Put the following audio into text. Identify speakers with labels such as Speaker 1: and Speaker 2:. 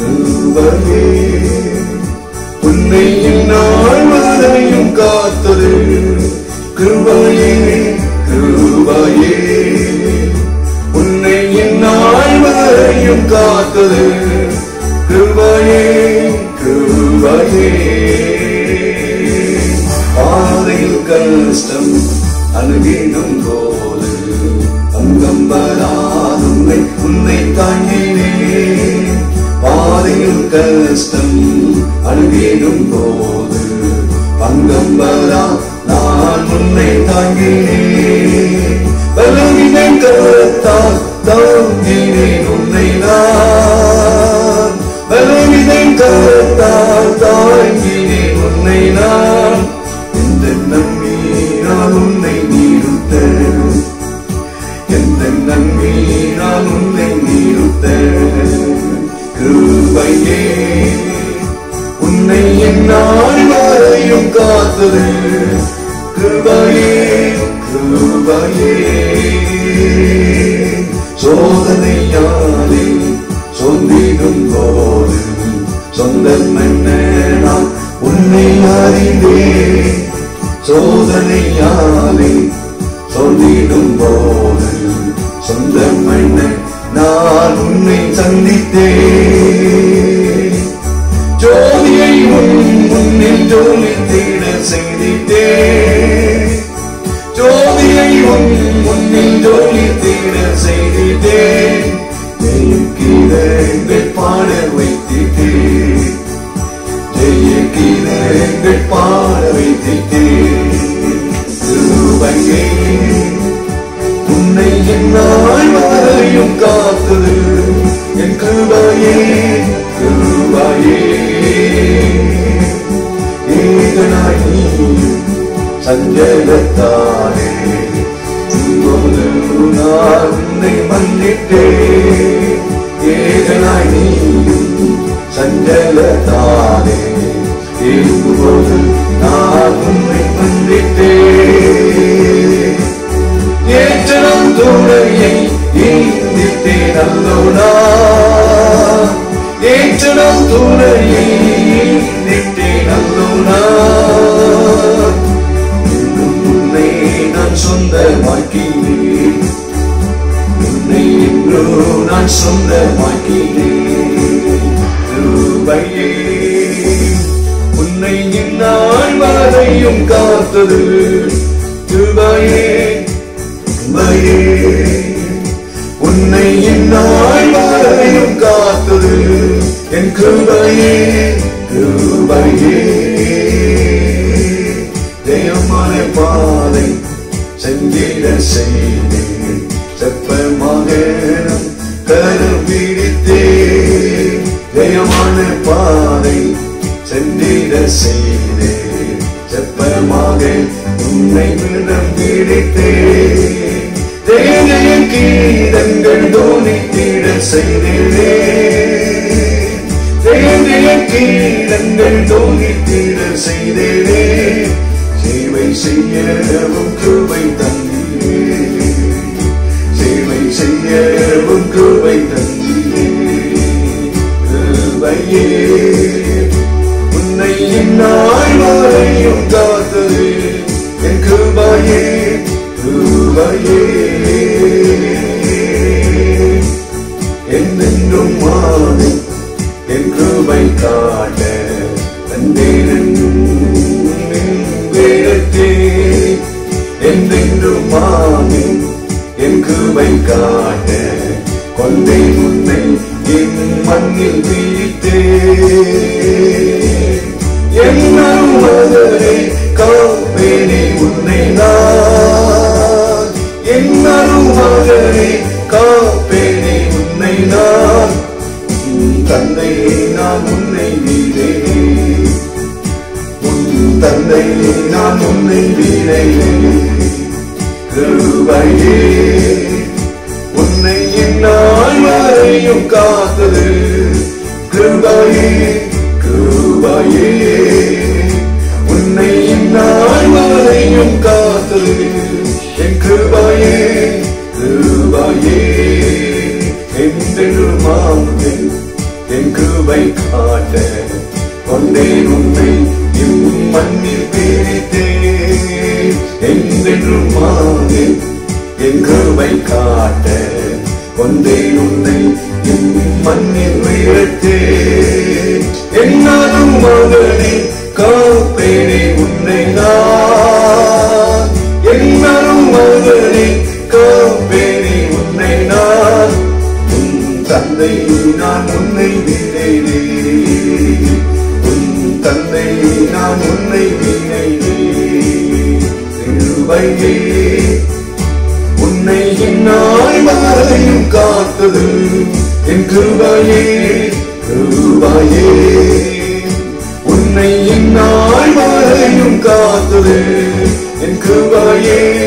Speaker 1: கிருபையே உன்னை என்னால் வரையும் காத்தது கிருபையே கிருபையே உன்னை என்னால் வரையும் காத்தது கிருபையே கிருபையே பாதையில் கஷ்டம் அணுகிடும் போது அங்கம் வராதுன்னை உன்னை தாங்கினேன் பாதையில் கஷ்டம் அணுகிடும் போது அங்கம் வரா நான் உன்னை தாங்கினேன் பலவினை கரத்தால் தாங்கினேன் உன்னை நான் பலவினை கரத்தால் தாங்கினேன் உன்னை நான் எந்த நம்பி நான் உன்னை நீருத்த எந்த நம்பி நான் உன்னை நீருத்த கிருபையே உன்னை என்னால் வரையும் காத்தது கிருபையே கிருபையே சோதனையாலே சொந்திடும் போது சொந்தம் என்ன நான் உன்னை அறிந்தேன் சோதனையாலே சொல்லிடும் போது சொந்தம் என்ன நான் உன்னை சந்தித்தேன் ஜோதியை உன் முன்னில் ஜோலித்திட செய்திட்டேன் ஜோதியை உன் முன்னில் ஜோலித்திட செய்திட்டேன் ஜெயக்கீரங்கள் பாட வைத்திட்டேன் ஜெயக்கீரங்கள் பாட வைத்திட்டேன் கிருபையே உன்னை என்னால் வரையும் காத்தது என் கிருபையே கிருபையே ஏகனாய் நீயும் சஞ்சலத்தானே இப்போது நான் உன்னை மன்னிட்டேன் ஏகனாய் நீயும் சஞ்சலத்தானே இப்போது நான் உன்னை மன்னிட்டேன் ஏற்றனம் துணையை ஈந்திட்டேன் அல்லோனா ஏற்றனம் துணையை ஈந்திட்டேன் அல்லோனா இன்னும் உன்னை நான் சொந்தமாக்கினேன் உன்னை இன்று நான் சொந்தமாக்கினேன் கிருபையே உன்னை இந்நாள் வரையும் காத்தது கிருபையே கிருபையே உன்னை இந்நாள் வரையும் காத்தது என் கிருபையே கிருபையே ஜெயமான பாதை செஞ்சிட செய்தேன் செப்பமாக நம் கரம் பிடித்தேன் ஜெயமான பாதை சென்றிட செய்தேன் செப்பமாக உன்னை விடம் பிடித்தேன் ஜெய ஜெய கீதங்கள் தோனித்திட செய்தேனே ஜெய ஜெய கீதங்கள் தோனித்திட செய்தேனே சேவை செய்யவும் கிருபை தந்தீரே சேவை செய்யவும் கிருபை தந்தீரே கிருபையே உன்னை இந்நாள் வரையும் காத்தது என் கிருபையே கிருபையே என்னென்றும் மாறி என் கிருபை காட்ட தந்தேன் வேடத்தே என்றென்றும் மாறி என் கிருபை காட்ட கொண்டே உன்னை என் மண்ணில் வீழ்த்தே என்னும் மகனே காப்பேனே உன்னை நான் என்னும் மகனே காப்பேனே உன்னை நான் உன் தந்தை நான் உன்னை வீரேனே உன் தந்தை நான் உன்னை வீரேனே கிருபையே உன்னை என்னால் வரையும் காத்தது கிருபையே கிருபையே உன்னை என்னால் வரையும் காத்தது என் கிருபையே கிருபையே என்றென்று மாந்தேன் என் என் கிருபை காட்ட கொண்டேன் உன்னை இம்மண்ணில் பிரித்தேன் என்றென்றும் மாறேன் என் கிருபை காட்ட கொண்டேன் உன்னை இம்மண்ணில் வீழ்த்தேன் என்னாலும் மகனே காப்பேனே உன்னை நான் என்னாலும் மகனே காப்பேனே உன்னை நான் உன் தந்தை நான் உன்னை வீணேனே உன் தந்தை நான் உன்னை வீணேனே திருவையே உன்னை என்னால் வரையும் காத்தது என் கிருபையே கிருபையே உன்னை என்னால் வரையும் காத்தது என் கிருபையே